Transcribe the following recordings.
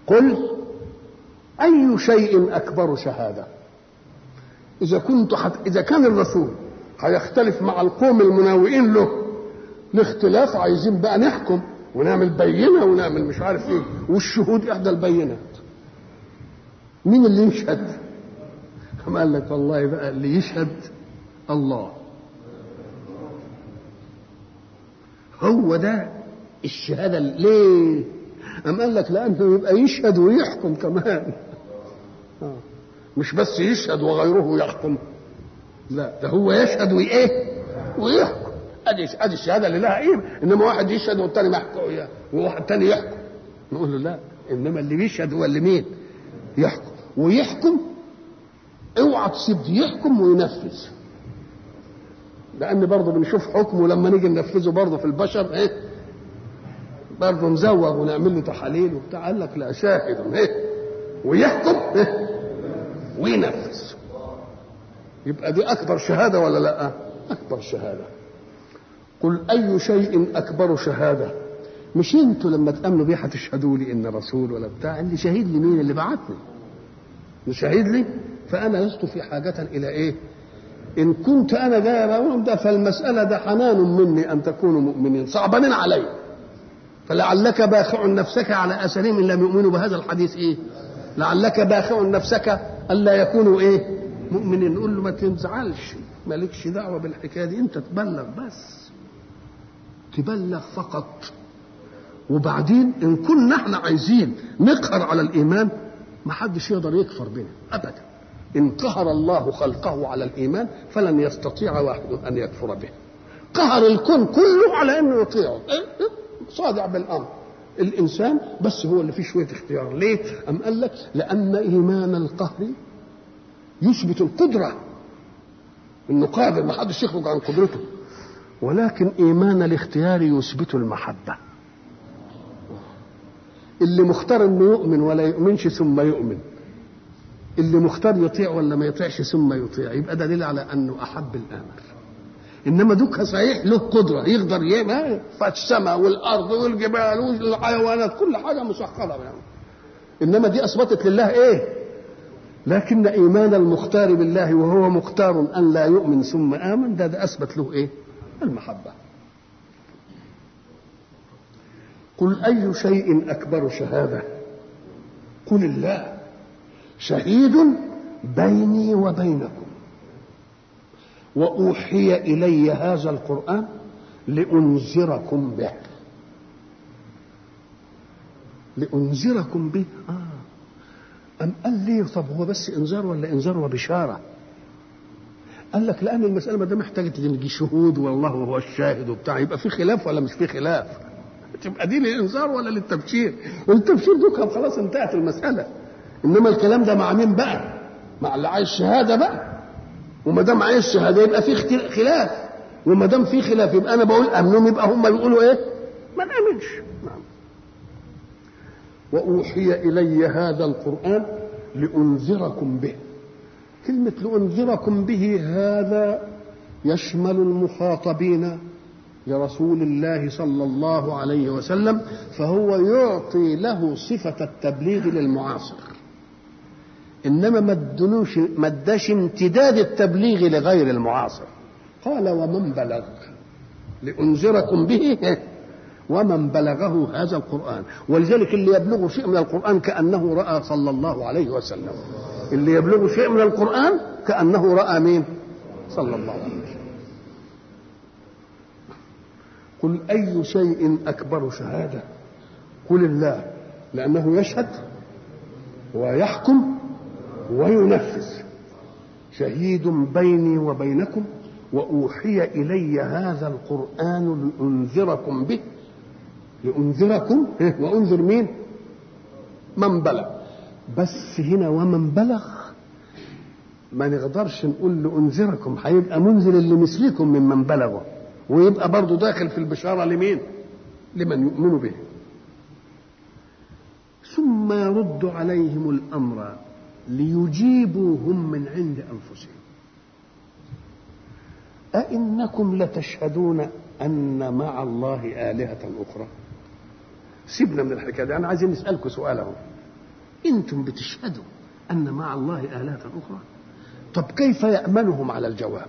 قل أي شيء أكبر شهادة إذا كنت حت... إذا كان الرسول هيختلف مع القوم المناوئين له الاختلاف عايزين بقى نحكم ونعمل بينة ونعمل مش عارف ايه والشهود احدى البينات مين اللي يشهد أم قال لك والله بقى اللي يشهد الله هو ده الشهادة ليه أم قال لك لأنه يبقى يشهد ويحكم كمان آه. مش بس يشهد وغيره يحكم لا ده هو يشهد وايه ويحكم ادي ادي الشهاده اللي لها قيمه انما واحد يشهد والتاني ما يحكم وواحد تاني يحكم نقول له لا انما اللي بيشهد هو اللي مين يحكم ويحكم اوعى تسيب يحكم وينفذ لان برضه بنشوف حكمه لما نيجي ننفذه برضه في البشر ايه برضه نزوغ ونعمل له تحاليل وبتاع قال لك لا شاهد ايه ويحكم ايه وينفذ يبقى دي اكبر شهاده ولا لا اكبر شهاده قل اي شيء اكبر شهاده مش انتوا لما تامنوا بيه هتشهدوا لي ان رسول ولا بتاع اللي شهيد لي مين اللي بعتني اللي شهيد لي فانا لست في حاجه الى ايه ان كنت انا جاي بقول ده فالمساله ده حنان مني ان تكونوا مؤمنين صعبانين علي فلعلك باخع نفسك على اثرهم ان لم يؤمنوا بهذا الحديث ايه لعلك باخع نفسك الا يكونوا ايه مؤمنين نقول له ما تنزعلش مالكش دعوه بالحكايه دي انت تبلغ بس تبلغ فقط وبعدين ان كنا احنا عايزين نقهر على الايمان ما حدش يقدر يكفر بنا ابدا ان قهر الله خلقه على الايمان فلن يستطيع واحد ان يكفر به قهر الكون كله على انه يطيعه صادع بالامر الانسان بس هو اللي فيه شويه اختيار ليه ام قال لك لان ايمان القهر يثبت القدره انه قادر ما حدش يخرج عن قدرته ولكن ايمان الاختيار يثبت المحبه اللي مختار انه يؤمن ولا يؤمنش ثم يؤمن اللي مختار يطيع ولا ما يطيعش ثم يطيع يبقى دليل على انه احب الامر انما دوك صحيح له قدره يقدر يعمل فالسماء والارض والجبال والحيوانات كل حاجه مسخره يعني. انما دي اثبتت لله ايه لكن ايمان المختار بالله وهو مختار ان لا يؤمن ثم امن ده, ده اثبت له ايه المحبه قل اي شيء اكبر شهاده قل الله شهيد بيني وبينكم واوحي الي هذا القران لانذركم به لانذركم به اه أم قال لي طب هو بس انذار ولا انذار وبشاره قال لك لان المساله ما دام محتاجه تجي شهود والله هو الشاهد وبتاع يبقى في خلاف ولا مش في خلاف تبقى دي للانذار ولا للتبشير والتبشير دوكا خلاص انتهت المساله انما الكلام ده مع مين بقى مع اللي عايز شهاده بقى وما دام عايز شهاده يبقى في خلاف وما دام في خلاف يبقى انا بقول امنهم يبقى هم يقولوا ايه ما نامنش نعم واوحي الي هذا القران لانذركم به كلمه لانذركم به هذا يشمل المخاطبين لرسول الله صلى الله عليه وسلم فهو يعطي له صفة التبليغ للمعاصر إنما ما ادلوش ما اداش امتداد التبليغ لغير المعاصر قال ومن بلغ لأنذركم به ومن بلغه هذا القرآن ولذلك اللي يبلغ شيء من القرآن كأنه رأى صلى الله عليه وسلم اللي يبلغ شيء من القرآن كأنه رأى مين صلى الله عليه وسلم قل أي شيء أكبر شهادة قل الله لأنه يشهد ويحكم وينفذ شهيد بيني وبينكم وأوحي إلي هذا القرآن لأنذركم به لأنذركم وأنذر مين من بلغ بس هنا ومن بلغ ما نقدرش نقول لأنذركم هيبقى منذر اللي مثلكم ممن بلغوا ويبقى برضه داخل في البشارة لمين لمن يؤمن به ثم يرد عليهم الأمر ليجيبوا هم من عند أنفسهم أئنكم لتشهدون أن مع الله آلهة أخرى سيبنا من الحكاية دي أنا عايزين نسألكم سؤال أهو انتم بتشهدوا ان مع الله الهه اخرى طب كيف يامنهم على الجواب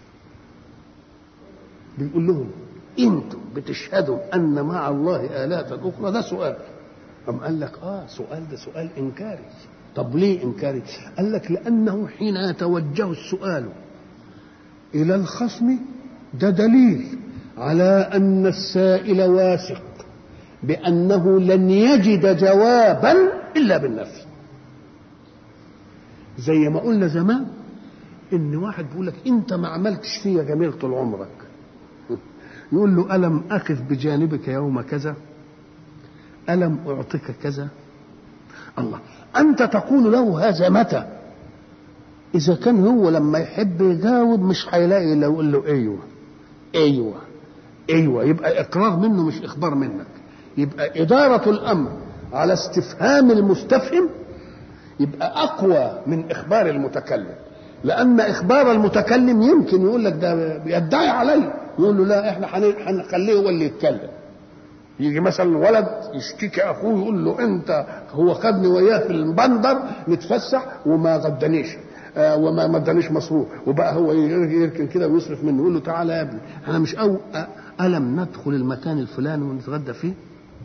بيقول لهم انتم بتشهدوا ان مع الله الهه اخرى ده سؤال أم قال لك اه سؤال ده سؤال انكاري طب ليه انكاري قال لك لانه حين يتوجه السؤال الى الخصم ده دليل على ان السائل واثق بانه لن يجد جوابا الا بالنفي زي ما قلنا زمان ان واحد بيقول لك انت ما عملتش فيا جميل طول عمرك يقول له الم اقف بجانبك يوم كذا الم اعطيك كذا الله انت تقول له هذا متى اذا كان هو لما يحب يجاوب مش هيلاقي الا يقول له ايوه ايوه ايوه يبقى اقرار منه مش اخبار منك يبقى اداره الامر على استفهام المستفهم يبقى اقوى من اخبار المتكلم لان اخبار المتكلم يمكن يقول لك ده بيدعي علي يقول له لا احنا هنخليه هو اللي يتكلم يجي مثلا ولد يشتكي اخوه يقول له انت هو خدني وياه في البندر نتفسح وما غدانيش آه وما ما ادانيش مصروف وبقى هو يركن كده ويصرف منه يقول له تعالى يا ابني احنا مش أو الم ندخل المكان الفلاني ونتغدى فيه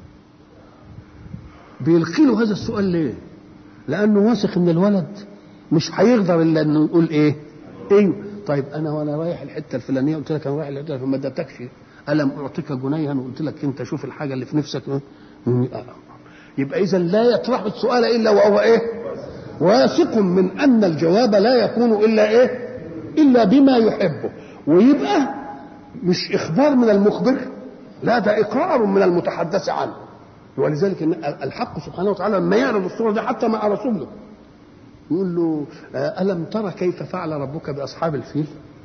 بيلقي له هذا السؤال ليه لانه واثق ان الولد مش هيقدر الا انه يقول ايه ايوه طيب انا وانا رايح الحته الفلانيه قلت لك انا رايح الحته فما ادتكش الم اعطيك جنيها وقلت لك انت شوف الحاجه اللي في نفسك يبقى اذا لا يطرح السؤال الا وهو ايه واثق من ان الجواب لا يكون الا ايه الا بما يحبه ويبقى مش اخبار من المخبر لا ده اقرار من المتحدث عنه ولذلك الحق سبحانه وتعالى لما يعرض الصوره دي حتى مع رسوله يقول له الم ترى كيف فعل ربك باصحاب الفيل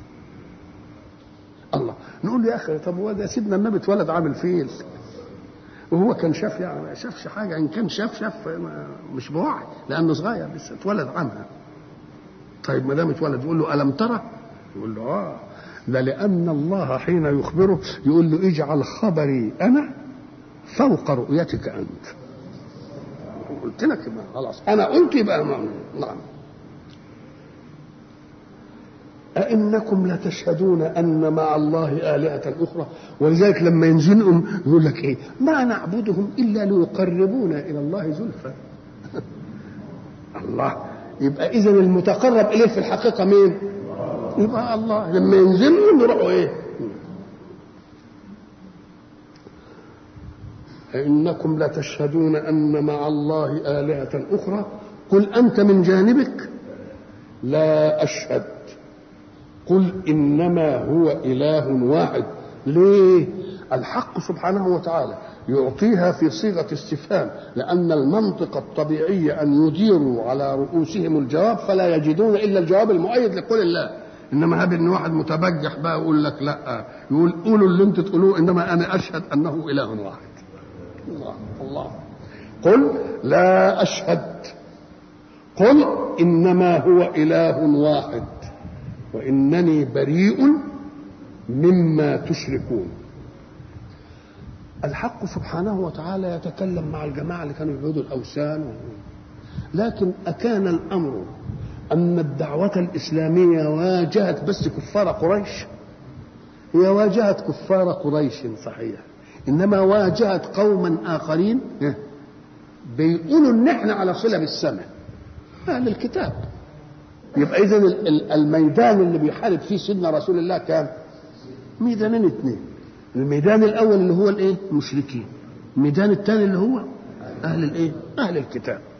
الله نقول له يا اخي طب هو ده سيدنا النبي اتولد عامل فيل وهو كان شاف يعني ما شافش حاجه ان كان شاف شاف مش بوعي لانه صغير لسه اتولد عنها طيب ما دام اتولد يقول له الم ترى يقول له اه ده لان الله حين يخبره يقول له اجعل خبري انا فوق رؤيتك انت قلت لك خلاص انا قلت يبقى نعم أئنكم لتشهدون أن مع الله آلهة أخرى ولذلك لما ينزلهم يقول لك إيه ما نعبدهم إلا ليقربونا إلى الله زلفى الله يبقى إذا المتقرب إليه في الحقيقة مين؟ يبقى الله لما ينزلهم يروحوا إيه؟ أئنكم لتشهدون أن مع الله آلهة أخرى قل أنت من جانبك لا أشهد قل انما هو اله واحد ليه الحق سبحانه وتعالى يعطيها في صيغه استفهام لان المنطق الطبيعي ان يديروا على رؤوسهم الجواب فلا يجدون الا الجواب المؤيد لقول الله انما هب ان واحد متبجح بقى يقول لك لا يقول قولوا اللي انتم تقولوه انما انا اشهد انه اله واحد الله الله قل لا اشهد قل انما هو اله واحد وانني بريء مما تشركون الحق سبحانه وتعالى يتكلم مع الجماعه اللي كانوا يعبدوا الاوثان لكن اكان الامر ان الدعوه الاسلاميه واجهت بس كفار قريش هي واجهت كفار قريش صحيح انما واجهت قوما اخرين بيقولوا ان احنا على صله بالسماء اهل الكتاب يبقى اذا الميدان اللي بيحارب فيه سيدنا رسول الله كام ميدانين اثنين الميدان الاول اللي هو الايه المشركين الميدان الثاني اللي هو اهل الايه اهل الكتاب